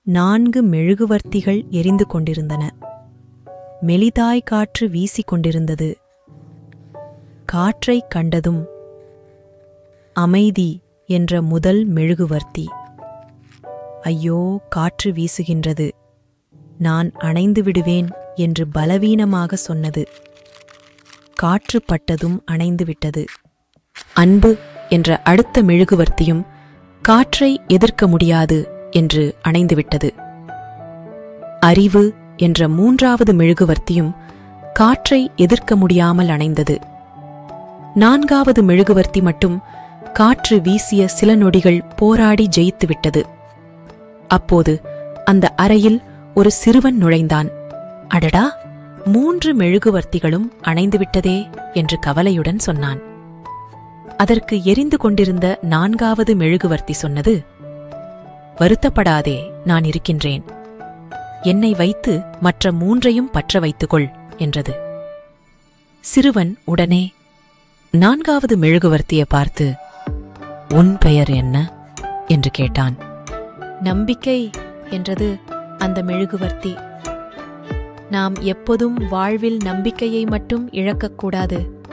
நான்கு மெழுகுவர்த்திகள் எரிந்து கொண்டிருந்தன மெலிதாய் காற்று வீசிக் கொண்டிருந்தது காற்றைக் கண்டதும் அமைதி என்ற முதல் மெழுகுவர்த்தி ஐயோ காற்று வீசுகின்றது நான் அணைந்து விடுவேன் என்று பலவீனமாக சொன்னது காற்று பட்டதும் அணைந்து விட்டது அன்பு என்ற அடுத்த மெழுகுவர்த்தியும் காற்றை எதிர்க்க முடியாது என்று அணைந்துவிட்டது அறிவு என்ற மூன்றாவது மெழுகுவர்த்தியும் காற்றை எதிர்க்க முடியாமல் அணைந்தது நான்காவது மெழுகுவர்த்தி மட்டும் காற்று வீசிய சில நொடிகள் போராடி ஜெயித்துவிட்டது அப்போது அந்த அறையில் ஒரு சிறுவன் நுழைந்தான் அடடா மூன்று மெழுகுவர்த்திகளும் அணைந்துவிட்டதே என்று கவலையுடன் சொன்னான் அதற்கு எரிந்து கொண்டிருந்த நான்காவது மெழுகுவர்த்தி சொன்னது வருத்தப்படாதே நான் இருக்கின்றேன் என்னை வைத்து மற்ற மூன்றையும் பற்ற வைத்துக்கொள் என்றது சிறுவன் உடனே நான்காவது மெழுகுவர்த்தியை பார்த்து உன் பெயர் என்ன என்று கேட்டான் நம்பிக்கை என்றது அந்த மெழுகுவர்த்தி நாம் எப்போதும் வாழ்வில் நம்பிக்கையை மட்டும் இழக்கக்கூடாது